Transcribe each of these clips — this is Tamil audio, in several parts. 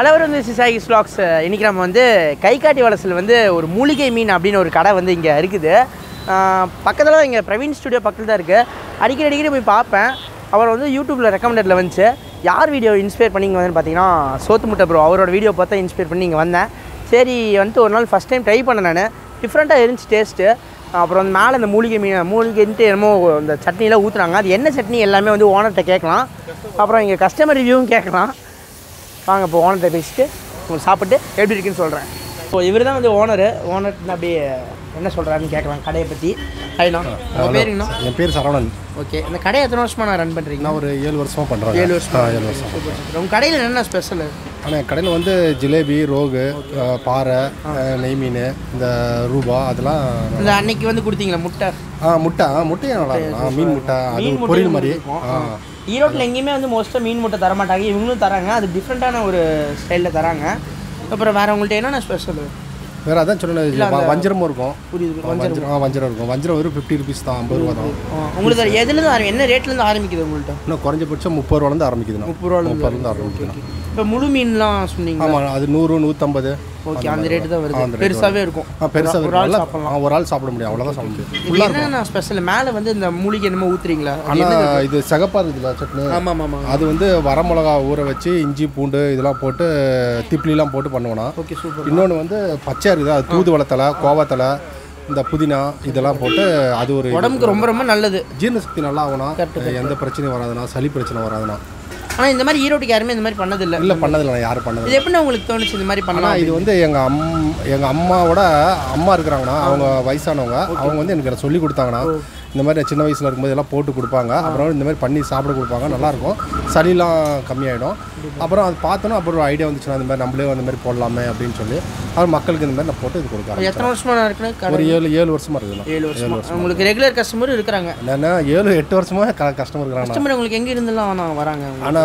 ஹலோ வந்து சாகி ஸ்லாக்ஸ் இன்றைக்கி நம்ம வந்து கைகாட்டி வலசில் வந்து ஒரு மூலிகை மீன் அப்படின்னு ஒரு கடை வந்து இங்கே இருக்குது பக்கத்தில் தான் இங்கே பிரவீன் ஸ்டுடியோ பக்கத்தில் தான் இருக்குது அடிக்கடி அடிக்கடி போய் பார்ப்பேன் அவர் வந்து யூடியூப்பில் ரெக்கமெண்டடில் வந்துச்சு யார் வீடியோ இன்ஸ்பயர் பண்ணி இங்கே வந்து பார்த்தீங்கன்னா சோத்து முட்டை ப்ரோ அவரோட வீடியோ பார்த்தா இன்ஸ்பயர் பண்ணி இங்கே வந்தேன் சரி வந்துட்டு ஒரு நாள் ஃபஸ்ட் டைம் ட்ரை பண்ணேன் நான் டிஃப்ரெண்ட்டாக இருந்துச்சு டேஸ்ட்டு அப்புறம் வந்து மேலே இந்த மூலிகை மீன் மூலிகைன்ட்டு என்னமோ இந்த சட்னிலாம் ஊற்றுறாங்க அது என்ன சட்னி எல்லாமே வந்து ஓனர்கிட்ட கேட்கலாம் அப்புறம் இங்கே கஸ்டமர் ரிவ்யூவும் கேட்கலாம் வாங்க இப்போ ஓனர்கிட்ட பேசிட்டு உங்களுக்கு சாப்பிட்டு எப்படி இருக்குன்னு சொல்கிறேன் ஸோ இவர் தான் வந்து ஓனரு ஓனர் அப்படியே என்ன சொல்கிறாருன்னு கேட்கலாம் கடையை பற்றி ஹைண்ணா உங்கள் பேருங்கண்ணா என் பேர் சரவணன் ஓகே இந்த கடையை எத்தனை வருஷமாக நான் ரன் பண்ணுறீங்க நான் ஒரு ஏழு வருஷமாக பண்ணுறேன் ஏழு வருஷமா ஏழு வருஷம் சூப்பர் சூப்பர் உங்கள் கடையில் என்னென்ன ஸ்பெஷல் ஆனால் என் கடையில் வந்து ஜிலேபி ரோகு அஹ், பாறை அஹ், நெய் மீன் இந்த ரூபா அதெல்லாம் இந்த அன்னைக்கு வந்து கொடுத்தீங்களா முட்டை ஆ முட்டை ஆ, முட்டையும் நல்லா இருக்கும் ஆ, மீன் முட்டை அது மீன் முட்டை பொரியல் மாதிரி இருக்கும். ஆ ஈரோட்டில் எங்கேயுமே வந்து மோஸ்ட்டாக மீன் முட்டை தர மாட்டாங்க இவங்களும் தராங்க அது டிஃப்ரெண்ட்டான ஒரு ஸ்டைலில் தராங்க அப்புறம் வேறு உங்கள்கிட்ட என்னென்ன ஸ்பெஷல் வேறு அதான் சொன்னேன் வஞ்சரமும் இருக்கும் புரியுது வஞ்சரம் ஆ வஞ்சரம் இருக்கும் வஞ்சரம் வெறும் ஃபிஃப்டி ருபீஸ் தான் ஐம்பது ரூபா தான் உங்களுக்கு அது எதுலேருந்து ஆரம்பி என்ன ரேட்லேருந்து ஆரம்பிக்குது உங்கள்கிட்ட இன்னும் குறைஞ்சபட்சம் முப்பது ரூபாலேருந்து ஆரம்பிக்குதுண்ணா முப்பது ரூபாலேருந்து முப்பதுலேருந்து ஆரம்பிக்குதுண்ணா இப்போ முழு மீன்லாம் சொன்னீங்க ஆமாம் அது நூறு நூற்றம்பது ஓகே அந்த ரேட்டு தான் அந்த வருது rate பெருசாகவே இருக்கும் ஆ பெருசாக ஒரு ஆள் நல்லா சாப்பிடலாம் ஆ, ஒரு ஆள் சாப்பிட முடியும் அவ்வளோதான் சாப்பிட முடியும் இது என்னென்ன ஸ்பெஷல் மேலே வந்து இந்த மூலிகை என்னமோ ஊத்துறீங்களா அது என்ன- ஆனால் இது சிகப்பாக இருக்குதுல்ல சட்னி ஆமாம் ஆமாம் ஆமாம் அது வந்து வரமிளகா ஊற வச்சு இஞ்சி பூண்டு இதெல்லாம் போட்டு திப்ளிலாம் போட்டு பண்ணுவோம்னா ஓகே சூப்பர் இன்னொன்று வந்து பச்சையாக இருக்குது அது தூதுவளை தலை கோவத்தலை இந்த புதினா இதெல்லாம் போட்டு அது ஒரு உடம்புக்கு ரொம்ப ரொம்ப நல்லது ஜீரண சக்தி நல்லா ஆகும்னா எந்த பிரச்சனையும் வராதுண்ணா சளி பிரச்சனை வராதுண்ணா ஆனால் இந்த மாதிரி ஈரோட்டுக்கு யாருமே இந்த மாதிரி பண்ணதில்லை இல்லை பண்ணதில்லை நான் யாரும் பண்ணதில்லை இது எப்படி உங்களுக்கு தோணுச்சு இந்த மாதிரி பண்ணலாம் ஆனால் இது வந்து எங்கள் அம் எங்கள் அம்மாவோட அம்மா இருக்கிறாங்கன்னா அவங்க வயசானவங்க அவங்க வந்து எனக்கு இதை சொல்லி கொடுத்தாங்கன்னா இந்த மாதிரி நான் சின்ன வயசில் இருக்கும்போது எல்லாம் போட்டு கொடுப்பாங்க அப்புறம் இந்த மாதிரி பண்ணி சாப்பிட கொடுப்பாங்க நல்லாயிருக்கும் சளிலாம் கம்மியாயிடும் அப்புறம் அது பார்த்தோன்னா அப்புறம் ஒரு ஐடியா வந்துச்சுன்னா இந்த மாதிரி நம்மளே அந்த மாதிரி போடலாமே அப்படின்னு சொல்லி அப்புறம் மக்களுக்கு இந்த மாதிரி நான் போட்டு இது கொடுக்குறேன் எத்தனை வருஷமா நான் இருக்குன்னு கடை ஒரு ஏழு ஏழு வருஷமா இருக்குதுண்ணா ஏழு வருஷமா உங்களுக்கு ரெகுலர் கஸ்டமர் இருக்கிறாங்க என்னன்னா ஏழு எட்டு வருஷமா க கஷ்டமாக இருக்கிறாங்கண்ணா கஸ்டமர் உங்களுக்கு எங்க இருந்தெல்லாம் நான் வராங்க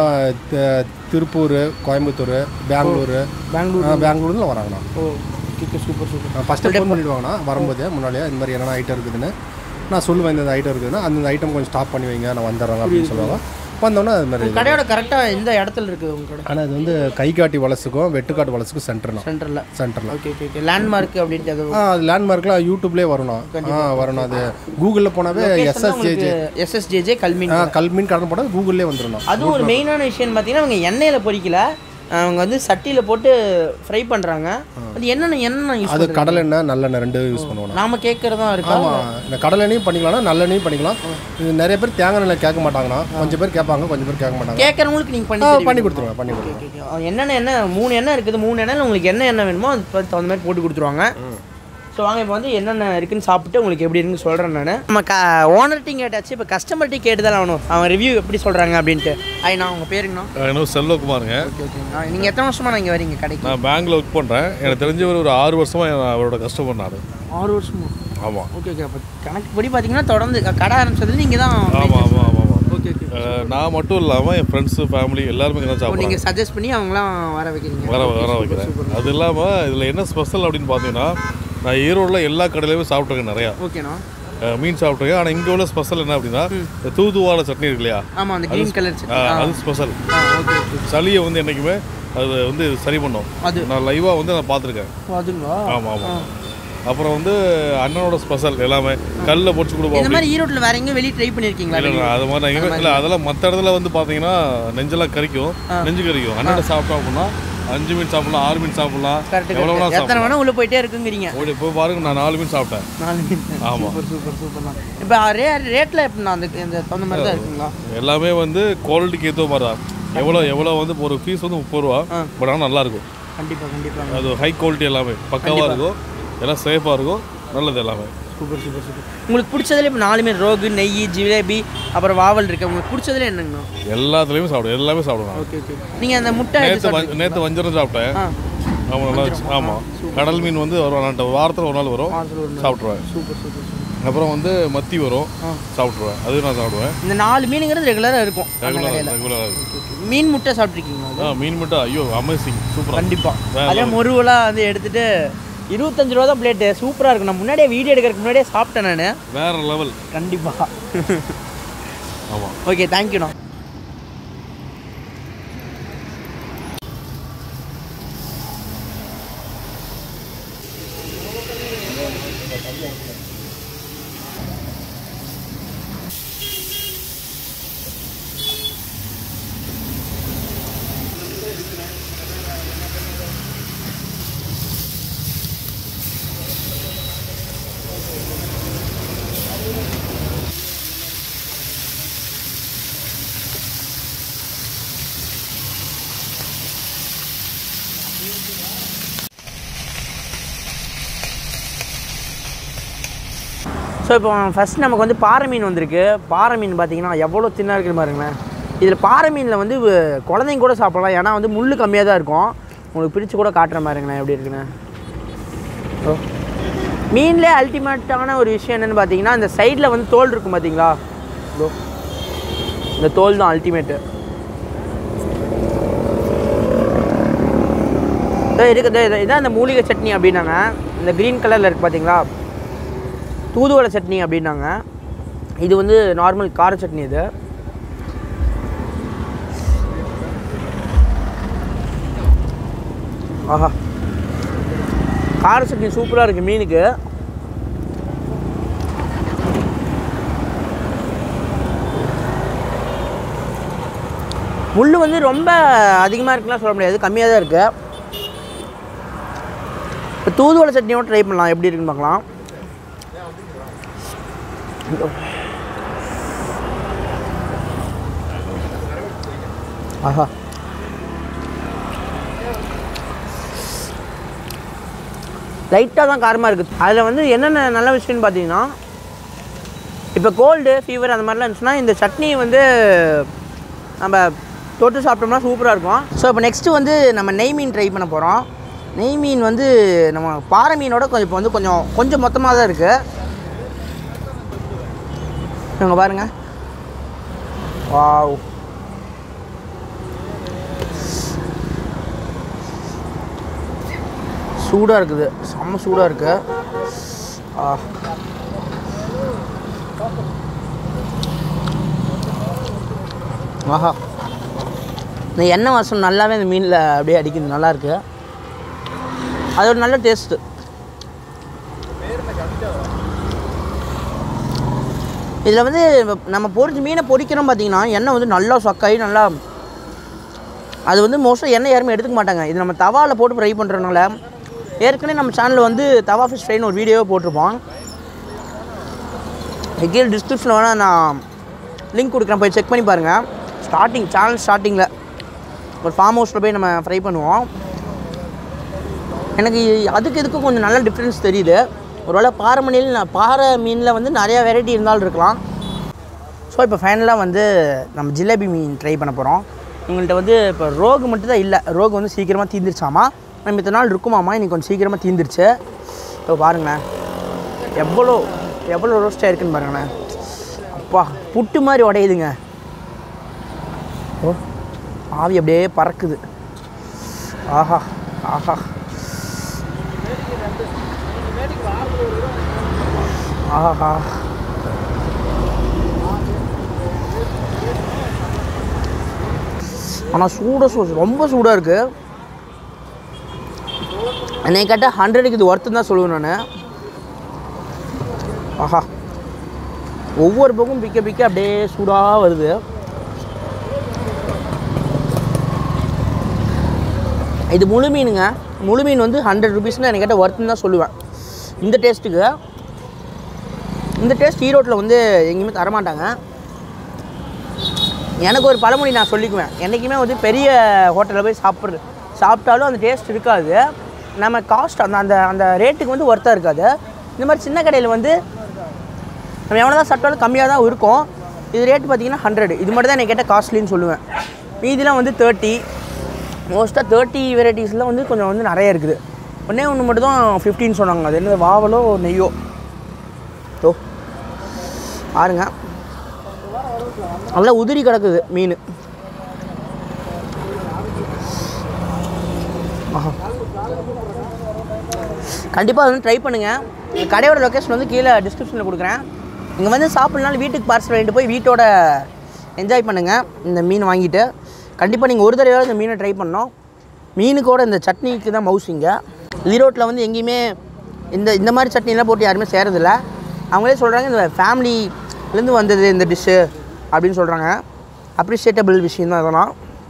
ஆனால் திருப்பூர் கோயம்புத்தூர் பெங்களூர் பெங்களூர் பெங்களூர்ல வராங்கண்ணா oh okay super super first phone பண்ணிடுவாங்கண்ணா வரும்போது முன்னாடியே இந்த மாதிரி என்னென்ன ஐட்டம் இருக்குதுன்னு நான் சொல்லுவேன் இந்த ஐட்டம் இருக்குதுன்னா அந்த ஐட்டம் கொஞ்சம் ஸ்டாப் பண்ணி வைங்க நான் வந்துடுறேன் அப்படின்னு சொல்லுவாங்க வந்தோன்னே அது மாதிரி கடையோட கரெக்டாக எந்த இடத்துல இருக்குது உங்க கடை ஆனால் இது வந்து கைகாட்டி வலசுக்கும் வெட்டுக்காட்டு வலசுக்கும் சென்டர்னா சென்டரில் சென்டரில் ஓகே ஓகே ஓகே லேண்ட்மார்க் அப்படின்ட்டு அது ஆ அது லேண்ட்மார்க்லாம் யூடியூப்லேயே வரணும் ஆ வரணும் அது கூகுளில் போனாவே எஸ்எஸ்ஜேஜே எஸ்எஸ்ஜேஜே கல்மீன் ஆ கல்மீன் கடன் போட்டால் கூகுள்லேயே வந்துடணும் அதுவும் ஒரு மெயினான விஷயம் பார்த்தீங்கன்னா அவங்க எண்ணெயில் பொரிக்கல அவங்க வந்து சட்டியில் போட்டு ஃப்ரை பண்ணுறாங்க அது என்னென்ன எண்ணெய் யூஸ் அது கடல் எண்ணெய் நல்லெண்ணெய் ரெண்டு யூஸ் பண்ணுவோம் நாம கேட்குறதா இருக்கா ஆமாம் இந்த கடலெண்ணையும் பண்ணிக்கலாம்னா நல்லெண்ணையும் பண்ணிக்கலாம் இது நிறைய பேர் தேங்காய் எண்ணெய் கேட்க மாட்டாங்கண்ணா கொஞ்சம் பேர் கேட்பாங்க கொஞ்சம் பேர் கேட்க மாட்டாங்க கேட்குறவங்களுக்கு நீங்கள் பண்ணி ஆ, தருவீங்க. பண்ணி கொடுத்துருவேன் பண்ணி கொடுத்துருவேன் ஓகே, ஓகே. அது என்னென்ன என்ன மூணு எண்ணெய் இருக்குது மூணு எண்ணெயில் உங்களுக்கு என்ன எண்ணெய் வேணுமோ அது தகுந்த மாதிரி போட்டு கொடுத்துருவாங்க ஸோ வாங்க இப்போ வந்து என்னென்ன இருக்குன்னு சாப்பிட்டு உங்களுக்கு எப்படி இருக்குன்னு சொல்கிறேன் நான் நம்ம க ஓனர்ட்டையும் கேட்டாச்சு இப்போ கஸ்டமர்ட்டையும் கேட்டு தான் ஆகணும் அவன் ரிவ்யூ எப்படி சொல்கிறாங்க அப்படின்ட்டு ஐயா உங்கள் பேருங்கண்ணா என்னோட செல்வகுமாருங்க ஓகே ஓகே நீங்கள் எத்தனை வருஷமா நான் இங்கே வரீங்க கடைக்கு நான் பேங்க்ல ஒர்க் பண்ணுறேன் எனக்கு தெரிஞ்சவர் ஒரு ஆறு வருஷமா நான் அவரோட கஸ்டமர் நான் ஆறு வருஷமா ஆமாம் ஓகே ஓகே அப்போ கணக்குப்படி பார்த்தீங்கன்னா தொடர்ந்து க- கடை ஆரம்பிச்சது நீங்கள் தான் ஆமாம் ஆமாம் ஆமாம் ஆமாம் ஓகே ஓகே அஹ், நான் மட்டும் இல்லாமல் என் ஃப்ரெண்ட்ஸு ஃபேமிலி எல்லாருமே இங்கே தான் இப்போ சாப்பிட்றாங்க நீங்கள் சஜஸ்ட் பண்ணி அவங்களாம் வர வைக்கிறீங்க வர வர வைக்கிறேன் அது இல்லாமல் இதில் என்ன ஸ்பெஷல் அப்படின்னு பார்த்தீங்கன்னா நான் ஈரோடில் எல்லா கடையிலையுமே சாப்பிட்ருக்கேன் நிறையா ஓகேண்ணா அஹ், மீன் சாப்பிட்ருக்கேன் ஆனால் இங்கே உள்ள ஸ்பெஷல் என்ன அப்படின்னா இந்த தூதுவாழை சட்னி இருக்கு இல்லையா ஆமாம் அந்த க்ரீன் கலர் சட்னி அஹ், அது ஸ்பெஷல் ஆ ஓகே ஓகே சளியை வந்து என்றைக்குமே அது வந்து சரி பண்ணும் அது நான் லைவாக வந்து நான் பார்த்துருக்கேன் ஓ, அதுங்களா ஆமாம் ஆமாம் அப்புறம் வந்து அண்ணனோட ஸ்பெஷல் எல்லாமே கல்லில் பொடிச்சு கொடுப்போம் இந்த மாதிரி ஈரோட்டில் வேற எங்கேயும் வெளியே ட்ரை பண்ணியிருக்கீங்களா இல்லை இல்லை அது மாதிரி நான் எங்கேயுமே இல்லை அதெல்லாம் மற்ற இடத்துல வந்து பார்த்தீங்கன்னா நெஞ்செல்லாம் கறிக்கும் நெஞ்சு கறிக்கும் அண்ணன் சாப்பிட்டோம் அப்படின்னா அஞ்சு மீன் சாப்பிடலாம் ஆறு மீன் சாப்பிடலாம் கரெக்ட் எவ்வளோ வேணா எத்தனை சாப்பிடலாம் வேணா உள்ள போயிட்டே இருக்குங்கிறீங்க ஓடி போய் பாருங்க நான் நாலு மீன் சாப்பிட்டேன் நாலு மீன் ஆமா. சூப்பர் சூப்பர் சூப்பர் தான் இப்போ ரே ரேட்டில் எப்படிண்ணா அந்த இந்த தகுந்த மாதிரி தான் இருக்குங்களா எல்லாமே வந்து குவாலிட்டிக்கு ஏற்ற மாதிரி தான் எவ்வளோ எவ்வளோ வந்து ஒரு ஃபீஸ் வந்து முப்பது ரூபா பட் ஆனால் நல்லா இருக்கும் கண்டிப்பாக கண்டிப்பாக அது ஹை குவாலிட்டி எல்லாமே பக்காவாக இருக்கும் எல்லாம் சேஃபாக இருக்கும் நல்லது எல்லாமே சூப்பர் சூப்பர் சூப்பர் உங்களுக்கு பிடிச்சதுல இப்போ நாலு மீன் ரோகு நெய் ஜிலேபி அப்புறம் வாவல் இருக்கு உங்களுக்கு பிடிச்சதுல என்னங்கண்ணா எல்லாத்துலேயுமே சாப்பிடுவேன் எல்லாமே சாப்பிடுவேன் ஓகே ஓகே நீங்கள் அந்த முட்டை இது நேற்று வஞ்ச நேற்று வஞ்சரம் சாப்பிட்டேன் ஆ ஆமாம் நல்லா இருந்துச்சு ஆமாம் கடல் மீன் வந்து வரும் நான் வாரத்தில் ஒரு நாள் வரும் வாரத்துல ஒரு சாப்பிட்ருவேன் சூப்பர் சூப்பர் சூப்பர் அப்புறம் வந்து மத்தி வரும் சாப்பிட்ருவேன் அதுவும் நான் சாப்பிடுவேன் இந்த நாலு மீனுங்கிறது ரெகுலராக இருக்கும் அந்த ரெகுலராக கடையில் ரெகுலராக இருக்கும் மீன் முட்டை சாப்பிட்ருக்கீங்களா அது? ஆ மீன் மட்டும் ஐயோ அமேசிங் சூப்பராக கண்டிப்பா வேற அதே முருவெல்லாம் வந்து எடுத்துட்டு இருபத்தஞ்சு ரூபா தான் பிளேட்டு சூப்பராக இருக்கும் நான் முன்னாடியே வீடியோ எடுக்கிறதுக்கு முன்னாடியே சாப்பிட்டேன் நான் வேற லெவல் கண்டிப்பாக ஆமாம் ஓகே தேங்க்யூண்ணா ஸோ இப்போ ஃபஸ்ட் நமக்கு வந்து பாறை மீன் வந்திருக்கு பாறை மீன் பார்த்தீங்கன்னா எவ்வளோ தின்னாக இருக்குன்னு பாருங்களேன் இதில் பாறை மீனில் வந்து வ- குழந்தைங்க கூட சாப்பிடலாம் ஏன்னா வந்து முள் கம்மியாக தான் இருக்கும் உங்களுக்கு பிரித்து கூட காட்டுற மாதிரிங்கண்ணே எப்படி இருக்குண்ணே ஓ மீன்லேயே அல்டிமேட்டான ஒரு விஷயம் என்னென்னு பார்த்தீங்கன்னா இந்த சைடில் வந்து தோல் இருக்கும் பார்த்தீங்களா இதோ இந்த தோல் தான் அல்டிமேட்டு இதோ இருக்குது இதோ இதான் இந்த மூலிகை சட்னி அப்படின்னாங்க இந்த க்ரீன் கலரில் இருக்குது பார்த்தீங்களா தூதுவளை சட்னி அப்படின்னாங்க இது வந்து நார்மல் கார சட்னி இது ஆஹா கார சட்னி சூப்பராக இருக்குது மீனுக்கு முள் வந்து ரொம்ப அதிகமாக இருக்குலாம் சொல்ல முடியாது கம்மியாக தான் இருக்குது இப்போ தூதுவளை சட்னியோட ட்ரை பண்ணலாம் எப்படி இருக்குன்னு பார்க்கலாம் ஆஹா லைட்டாக தான் காரமாக இருக்குது அதில் வந்து என்னென்ன நல்ல விஷயம்னு பார்த்தீங்கன்னா இப்போ கோல்டு ஃபீவர் அந்த மாதிரிலாம் இருந்துச்சுன்னா இந்த சட்னி வந்து நம்ம தொட்டு சாப்பிட்டோம்னா சூப்பராக இருக்கும் ஸோ இப்போ நெக்ஸ்ட்டு வந்து நம்ம நெய் மீன் ட்ரை பண்ண போகிறோம் நெய் மீன் வந்து நம்ம பாறை மீனோட கொஞ்சம் இப்போ வந்து கொஞ்சம் கொஞ்சம் மொத்தமாக தான் இருக்குது இவங்க பாருங்க வாவ் சூடாக இருக்குது செம்ம சூடாக இருக்கு ஆ ஆஹா இந்த எண்ணெய் வாசம் நல்லாவே இந்த மீனில் அப்படியே அடிக்குது நல்லா இருக்கு அது ஒரு நல்ல டேஸ்ட்டு இதில் வந்து நம்ம பொரிச்சு மீனை பொரிக்கிறோம் பார்த்தீங்கன்னா எண்ணெய் வந்து நல்லா சொக்காயி நல்லா அது வந்து மோஸ்ட்டாக எண்ணெய் யாருமே எடுத்துக்க மாட்டாங்க இது நம்ம தவாவில் போட்டு ஃப்ரை பண்ணுறதுனால ஏற்கனவே நம்ம சேனலில் வந்து தவா ஃபிஷ் ஃப்ரைன்னு ஒரு வீடியோவே போட்டிருப்போம் கீழே டிஸ்கிரிப்ஷனில் வேணால் நான் லிங்க் கொடுக்குறேன் போய் செக் பண்ணி பாருங்கள் ஸ்டார்டிங் சேனல் ஸ்டார்டிங்கில் ஒரு ஃபார்ம் ஹவுஸில் போய் நம்ம ஃப்ரை பண்ணுவோம் எனக்கு அதுக்கு இதுக்கும் கொஞ்சம் நல்ல டிஃப்ரென்ஸ் தெரியுது ஒருவேளை பாறை மணியில் நான் பாறை மீனில் வந்து நிறையா வெரைட்டி இருந்தாலும் இருக்கலாம் ஸோ இப்போ ஃபைனலாக வந்து நம்ம ஜிலேபி மீன் ட்ரை பண்ண போகிறோம் எங்கள்கிட்ட வந்து இப்போ ரோகு மட்டும் தான் இல்லை ரோகு வந்து சீக்கிரமாக தீந்துருச்சாமா நம்ம இத்தனை நாள் இருக்குமாமா இன்னைக்கு கொஞ்சம் சீக்கிரமாக தீந்துருச்சு இப்போ பாருங்களேன் எவ்வளோ எவ்வளோ ரோஸ்டாக இருக்குன்னு பாருங்களேன் அப்பா புட்டு மாதிரி உடையுதுங்க ஓ ஆவி அப்படியே பறக்குது ஆஹா ஆஹா ஆஹா ஆனால் சூடாக சூ ரொம்ப சூடாக இருக்குது என்னை கேட்டால் ஹண்ட்ரடுக்கு இது ஒர்த்துன்னு தான் சொல்லுவேன் நான் ஆஹா ஒவ்வொரு பக்கம் பிக்க பிக்க அப்படியே சூடாக வருது இது முழு மீனுங்க முழு மீன் வந்து ஹண்ட்ரட் ருபீஸ்னு எனக்கு கேட்டால் ஒர்த்துன்னு தான் சொல்லுவேன் இந்த டேஸ்ட்டுக்கு இந்த டேஸ்ட் ஈரோட்டில் வந்து எங்கேயுமே தரமாட்டாங்க எனக்கு ஒரு பழமொழி நான் சொல்லிக்குவேன் என்றைக்குமே வந்து பெரிய ஹோட்டலில் போய் சாப்பிட்ற சாப்பிட்டாலும் அந்த டேஸ்ட் இருக்காது நம்ம காஸ்ட் அந்த அந்த அந்த ரேட்டுக்கு வந்து ஒர்த்தாக இருக்காது இந்த மாதிரி சின்ன கடையில் வந்து நம்ம எவ்வளோ தான் சாப்பிட்டாலும் கம்மியாக தான் இருக்கும் இது ரேட் பார்த்தீங்கன்னா ஹண்ட்ரட் இது மட்டும் தான் எனக்கு கேட்ட காஸ்ட்லின்னு சொல்லுவேன் மீதிலாம் வந்து தேர்ட்டி மோஸ்ட்டாக தேர்ட்டி வெரைட்டிஸில் வந்து கொஞ்சம் வந்து நிறைய இருக்குது ஒன்றே ஒன்று மட்டும் தான் ஃபிஃப்டின்னு சொன்னாங்க அது என்ன வாவலோ நெய்யோ ஓ பாருங்க நல்லா உதிரி கிடக்குது மீன் ஆஹா கண்டிப்பாக வந்து ட்ரை பண்ணுங்கள் இந்த கடையோட லொக்கேஷன் வந்து கீழே டிஸ்கிரிப்ஷனில் கொடுக்குறேன் இங்கே வந்து சாப்பிட்னாலும் வீட்டுக்கு பார்சல் வாங்கிட்டு போய் வீட்டோட என்ஜாய் பண்ணுங்கள் இந்த மீன் வாங்கிட்டு கண்டிப்பாக நீங்கள் ஒரு தடவையாவது இந்த மீனை ட்ரை பண்ணோம் மீனுக்கோட இந்த சட்னிக்கு தான் மவுசிங்க ஈரோட்டில் வந்து எங்கேயுமே இந்த இந்த மாதிரி சட்னிலாம் போட்டு யாருமே செய்கிறதில்ல அவங்களே சொல்கிறாங்க இந்த ஃபேமிலிலேருந்து வந்தது இந்த டிஷ்ஷு அப்படின்னு சொல்கிறாங்க அப்ரிஷியேட்டபிள் விஷயம் தான் இதெல்லாம்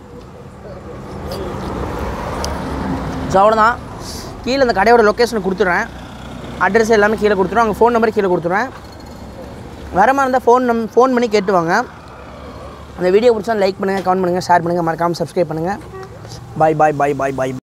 ஸோ அவ்வளோதான் கீழே இந்த கடையோட லொக்கேஷனை கொடுத்துட்றேன் அட்ரஸ் எல்லாமே கீழே கொடுத்துருவேன் அங்கே ஃபோன் நம்பர் கீழே கொடுத்துருவேன் வர மாதிரி இருந்தால் ஃபோன் நம் ஃபோன் பண்ணி கேட்டு வாங்க அந்த வீடியோ பிடிச்சா லைக் பண்ணுங்கள் கமெண்ட் பண்ணுங்கள் ஷேர் பண்ணுங்கள் மறக்காமல் சப்ஸ்கிரைப் பண்ணுங்கள் பாய் பாய் பாய் பாய் பாய்